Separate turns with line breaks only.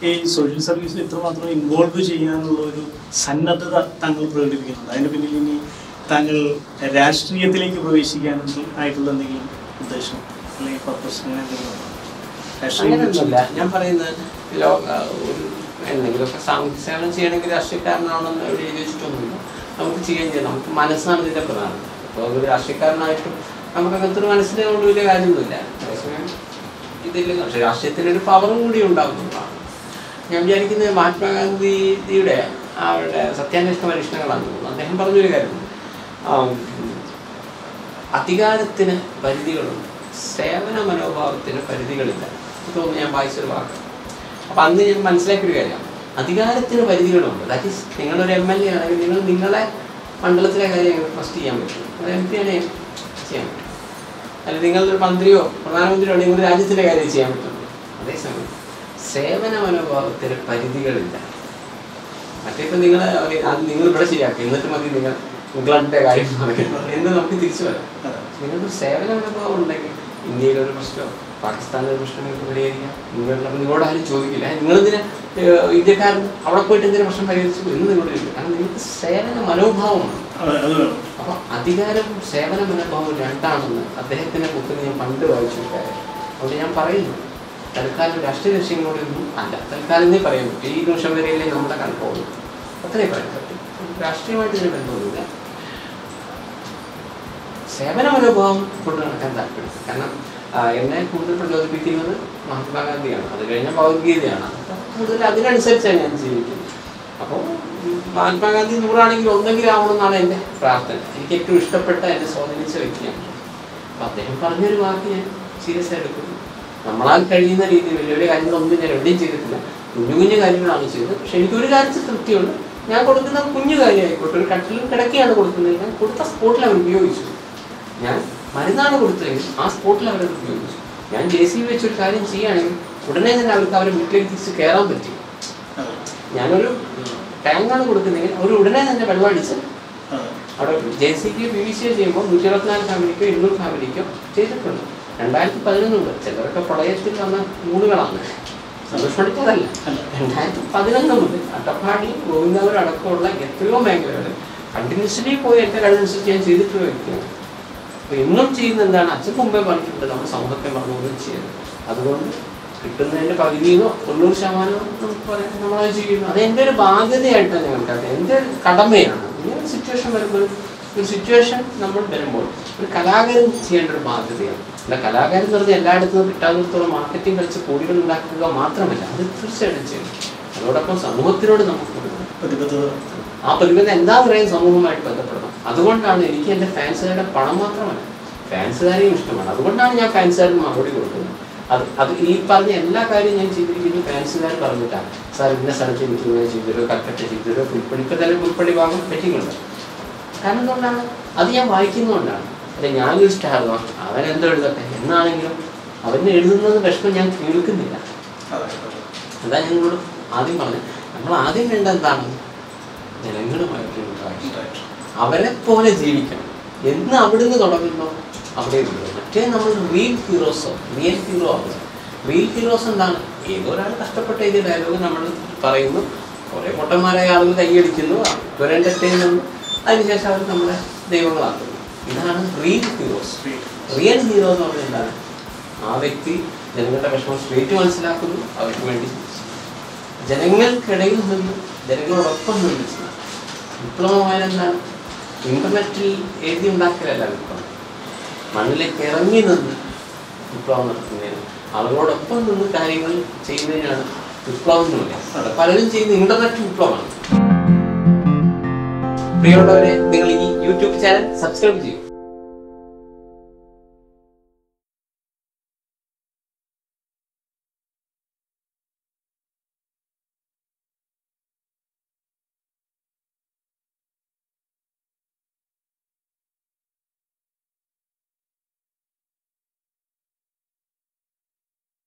ഈ സോഷ്യൽ സർവീസിൽ ഇത്രമാത്രം ഇൻവോൾവ് ചെയ്യാനുള്ള ഒരു സന്നദ്ധത താങ്കൾ പ്രകടിപ്പിക്കുന്നുണ്ട് അതിന് പിന്നിൽ ഇനി താങ്കൾ രാഷ്ട്രീയത്തിലേക്ക് പ്രവേശിക്കാൻ ആയിട്ടുള്ള എന്തെങ്കിലും ഉദ്ദേശം അല്ലെങ്കിൽ പർപ്പസ് അങ്ങനെ എന്തെങ്കിലും ഉണ്ടോ? രാഷ്ട്രീയം
അങ്ങനെയൊന്നുമില്ല ഞാൻ പറയുന്നത് ലോക ഒരു എന്തെങ്കിലുമൊക്കെ സാമൂഹ്യ സേവനം ചെയ്യണമെങ്കിൽ രാഷ്ട്രീയക്കാരനാണെന്ന് എവിടെ എഴുതി വെച്ചിട്ടൊന്നുമില്ല നമുക്ക് ചെയ്യാൻ ചെയ്യാം നമുക്ക് മനസ്സാണ് ഇതിൻ്റെ പ്രധാനം അപ്പോൾ ഒരു രാഷ്ട്രീയക്കാരനായിട്ടും നമുക്ക് അങ്ങനത്തെ ഒരു മനസ്സിനെ കൊണ്ട് വലിയ കാര്യമൊന്നുമില്ല അതേസമയം ഇതിൽ പക്ഷേ രാഷ്ട്രീയത്തിനൊരു പവറും കൂടി ഉണ്ടാകുന്നതാണ് ഞാൻ വിചാരിക്കുന്നത് മഹാത്മാഗാന്ധിയുടെ അവരുടെ സത്യാന്വേഷണ പരീക്ഷണങ്ങളാണ് തോന്നുന്നത് അദ്ദേഹം പറഞ്ഞൊരു കാര്യം ആം, അധികാരത്തിന് പരിധികളുണ്ട് സേവന മനോഭാവത്തിന് പരിധികളില്ല ഇത് തോന്നുന്നു ഞാൻ വായിച്ചൊരു വാക്ക് അപ്പം അന്ന് ഞാൻ മനസ്സിലാക്കിയൊരു കാര്യമാണ് അധികാരത്തിന് പരിധികളുണ്ട് ദാറ്റ് ഈസ് നിങ്ങളൊരു എം എൽ എ ആണെങ്കിൽ നിങ്ങൾ നിങ്ങളെ മണ്ഡലത്തിലെ കാര്യങ്ങൾ ട്രസ്റ്റ് ചെയ്യാൻ പറ്റും അത് എം പി ആണെങ്കിൽ ചെയ്യാൻ പറ്റും അല്ലെങ്കിൽ നിങ്ങളൊരു മന്ത്രിയോ പ്രധാനമന്ത്രിയോ ആണെങ്കിൽ നിങ്ങളുടെ രാജ്യത്തിൻ്റെ കാര്യം ചെയ്യാൻ പറ്റും അതേസമയം സേവന മനോഭാവത്തിന് പരിധികളില്ല മറ്റേ ഇപ്പം നിങ്ങൾ അത് നിങ്ങൾ ഇവിടെ ശരിയാക്കി എന്നിട്ട് മതി നിങ്ങൾ ഇംഗ്ലണ്ടിന്റെ കാര്യം പറയുന്നത് എന്ന് നമുക്ക് തിരിച്ചു വരാം
അതെ.
നിങ്ങൾക്ക് ഒരു സേവന അനുഭവം ഉണ്ടെങ്കിൽ ഇന്ത്യയിലൊരു പ്രശ്നമോ പാകിസ്ഥാനിലൊരു പ്രശ്നം നിങ്ങൾക്ക് പരിഹരിക്കാം നിങ്ങളുടെ നിങ്ങളോട് ആരും ചോദിക്കില്ല നിങ്ങളിതിന് ഇന്ത്യക്കാരൻ അവിടെ പോയിട്ട് എന്തെങ്കിലും പ്രശ്നം പരിഹരിച്ചു എന്ന് നിങ്ങളോട് ചോദിക്കും കാരണം നിങ്ങൾക്ക് സേവന മനോഭാവമാണ്
അതെ, അത് വേണം
അപ്പോൾ അധികാരവും സേവന മനോഭാവവും രണ്ടാണെന്ന് അദ്ദേഹത്തിനെ കുറിച്ച് ഞാൻ പണ്ട് വായിച്ചു കാര്യം അതുകൊണ്ട് ഞാൻ പറയുന്നു തൽക്കാലം രാഷ്ട്രീയ ലക്ഷ്യങ്ങളോടൊന്നും അല്ല തൽക്കാലം എന്നേ പറയാൻ പറ്റും ഈ നിമിഷം വരെയല്ലേ നമ്മുടെ കണക്കുള്ളൂ അത്രേ പറയാൻ പറ്റും രാഷ്ട്രീയമായിട്ട് ഇതിന് ബന്ധമൊന്നുമില്ല സേവന മനോഭാവം കൊണ്ട് നടക്കാൻ താല്പര്യം കാരണം ആ, എന്നെ കൂടുതൽ പ്രചോദിപ്പിക്കുന്നത് മഹാത്മാഗാന്ധിയാണ് അത് കഴിഞ്ഞ ഭഗവത്ഗീതയാണ് അപ്പോൾ കൂടുതൽ അതിനനുസരിച്ചാണ് ഞാൻ ജീവിക്കുന്നത് അപ്പോൾ മഹാത്മാഗാന്ധി നൂറാണെങ്കിൽ ഒന്നെങ്കിലും ആവണമെന്നാണ് എൻ്റെ പ്രാർത്ഥന എനിക്ക് ഏറ്റവും ഇഷ്ടപ്പെട്ട എന്നെ സ്വാധീനിച്ച വ്യക്തിയാണ് അപ്പോൾ അദ്ദേഹം പറഞ്ഞൊരു വാക്ക് ഞാൻ സീരിയസ് ആയി എടുക്കുന്നു നമ്മളാൽ കഴിയുന്ന രീതിയിൽ വലിയ വലിയ കാര്യങ്ങളൊന്നും ഞാൻ എവിടെയും ചെയ്തിട്ടില്ല കുഞ്ഞു കുഞ്ഞു കാര്യങ്ങളാണ് ചെയ്തത് പക്ഷെ എനിക്കൊരു കാര്യത്തിൽ തൃപ്തിയുണ്ട് ഞാൻ കൊടുക്കുന്ന കുഞ്ഞു കാര്യമായിക്കോട്ടെ ഒരു കട്ടിലും കിടക്കുകയാണ് കൊടുക്കുന്നത് ഞാൻ കൊടുത്ത സ്പോട്ടിൽ അവർ ഉപയോഗിച്ചു ഞാൻ മരുന്നാണ് കൊടുത്തതെങ്കിൽ ആ സ്പോട്ടിൽ അവരത് ഉപയോഗിച്ചു ഞാൻ ജെ സി ബി വെച്ചൊരു കാര്യം ചെയ്യുകയാണെങ്കിൽ ഉടനെ തന്നെ അവർക്ക് അവരുടെ വീട്ടിലേക്ക് തിരിച്ച് കയറാൻ പറ്റും
അതെ.
ഞാനൊരു ടാങ്കാണ് കൊടുക്കുന്നതെങ്കിൽ അവർ ഉടനെ തന്നെ വെള്ളമടിച്ച്
അതെ.
അവിടെ J C B P V C ചെയ്യുമ്പോൾ നൂറ്റി ഇരുപത്തിനാല് ഫാമിലിക്കോ ഇരുന്നൂറ് ഫാമിലിക്കോ ചെയ്തിട്ടുണ്ട് രണ്ടായിരത്തി പതിനൊന്നുണ്ട് ചിലരൊക്കെ പ്രളയത്തിൽ വന്ന മൂടുകളാണ് സന്തോഷപ്പെടുത്തതല്ല
അല്ല.
രണ്ടായിരത്തി പതിനൊന്ന് മുതൽ അട്ടപ്പാടി ഗോവിന്ദപുരം അടക്കമുള്ള എത്രയോ മേഖലകളിൽ കണ്ടിന്യൂസ്ലി പോയി എൻ്റെ കഴിവനുസരിച്ച് ഞാൻ ചെയ്തിട്ടുള്ള വ്യക്തിയാണ് അപ്പോൾ എന്നും ചെയ്യുന്ന എന്താണ് അച്ഛൻ മുമ്പേ പറഞ്ഞിട്ടുണ്ട് നമ്മുടെ സമൂഹത്തെ മറന്നുപോലും ചെയ്യുന്നത് അതുകൊണ്ട് കിട്ടുന്നതിൻ്റെ പകുതിയോ തൊണ്ണൂറ് ശതമാനമോ നമുക്ക് പറയാം നമ്മളത് ചെയ്യുന്നു അത് എൻ്റെ ഒരു ബാധ്യതയായിട്ടാണ് ഞാൻ കണക്കാക്കുന്നത് എൻ്റെ ഒരു കടമയാണ് ഇങ്ങനെ ഒരു സിറ്റുവേഷൻ വരുമ്പോൾ ഒരു സിറ്റുവേഷൻ നമ്മൾ വരുമ്പോൾ ഒരു കലാകാരൻ ചെയ്യേണ്ട ഒരു ബാധ്യതയാണ് അല്ല കലാകാരൻ എന്ന് പറഞ്ഞാൽ എല്ലായിടത്തും കിട്ടാത്തടത്തോളം മാർക്കറ്റിംഗ് കളിച്ച് കോടികൾ ഉണ്ടാക്കുക മാത്രമല്ല അത് തീർച്ചയായിട്ടും ചെയ്യണം അതോടൊപ്പം സമൂഹത്തിനോട് നമുക്ക് കൊടുക്കണം
പ്രതിബദ്ധത
ആ പ്രതിബദ്ധത എന്താ പറയുക സമൂഹവുമായിട്ട് ബന്ധപ്പെടണം അതുകൊണ്ടാണ് എനിക്ക് എൻ്റെ ഫാൻസുകാരുടെ പണം മാത്രമല്ല ഫാൻസുകാരെയും ഇഷ്ടമാണ് അതുകൊണ്ടാണ് ഞാൻ ഫാൻസുകാർക്ക് മറുപടി കൊടുക്കുന്നത് അത് അത് ഈ പറഞ്ഞ എല്ലാ കാര്യവും ഞാൻ ചെയ്തിരിക്കുന്നത് ഫാൻസുകാർ പറഞ്ഞിട്ടാണ് സാർ ഇന്ന സ്ഥലത്ത് എനിക്ക് ഇങ്ങനെ ചെയ്തിരോ കൽക്കട്ട ചെയ്തിരോ പുൽപ്പടി ഇപ്പം തന്നെ പുൽപ്പടി ഭാഗം പറ്റിക്കുന്നുണ്ട് കാരണം എന്തുകൊണ്ടാണ് അത് ഞാൻ വായിക്കുന്നതുകൊണ്ടാണ് അല്ലെ ഞാനൊരു സ്റ്റാറോ അവൻ എന്തോ എഴുതട്ടെ എന്നാണെങ്കിലും അവന് എഴുതുന്നത് വിഷമം ഞാൻ കേൾക്കുന്നില്ല
അതെ.
അതാ ഞാൻ നിങ്ങളോട് ആദ്യം പറഞ്ഞത് നമ്മൾ ആദ്യം വേണ്ട എന്താണ് ജനങ്ങളുമായിട്ട് interaction. അവരെ പോലെ ജീവിക്കണം എന്ന് അവിടുന്ന് തുടങ്ങുന്നു അവിടെ ഉള്ളൂ മറ്റേ നമ്മൾ റിയൽ ഹീറോസോ റിയൽ ഹീറോ ആവുക റിയൽ ഹീറോസ് എന്താണ് ഏതോ ഒരാൾ കഷ്ടപ്പെട്ട ഈ ഡയലോഗ് നമ്മൾ പറയുന്നു കുറേ പൊട്ടന്മാരായ ആളുകൾ കൈയടിക്കുന്നു ഒരു എൻ്റർടൈൻമെൻറ്റ് അതിനുശേഷം അവർ നമ്മളെ ദൈവങ്ങളാക്കുന്നു ഇതാണ് റിയൽ ഹീറോസ് റിയൽ ഹീറോ എന്ന് പറഞ്ഞാൽ എന്താണ് ആ വ്യക്തി ജനങ്ങളുടെ വിഷമം സ്ട്രേറ്റ് മനസ്സിലാക്കുന്നു അവർക്ക് വേണ്ടി ജനങ്ങൾക്കിടയിൽ നിന്ന് ജനങ്ങളോടൊപ്പം നിന്ന് ചെയ്യുന്നു. വിപ്ലവമായാൽ എന്താണ് ഇന്റർനെറ്റിൽ എഴുതി ഉണ്ടാക്കലല്ല വിപ്ലവം മണ്ണിലേക്ക് ഇറങ്ങി നിന്ന് വിപ്ലവം നടത്തുന്നതിന് ആളുകളോടൊപ്പം നിന്ന് കാര്യങ്ങൾ ചെയ്യുന്നതിനാണ് വിപ്ലവം എന്ന് പറയുന്നത് അത് പലരും ചെയ്യുന്ന ഇന്റർനെറ്റ് വിപ്ലവമാണ് പ്രിയമുള്ളവരെ നിങ്ങൾ ഈ യൂട്യൂബ് ചാനൽ സബ്സ്ക്രൈബ് ചെയ്യും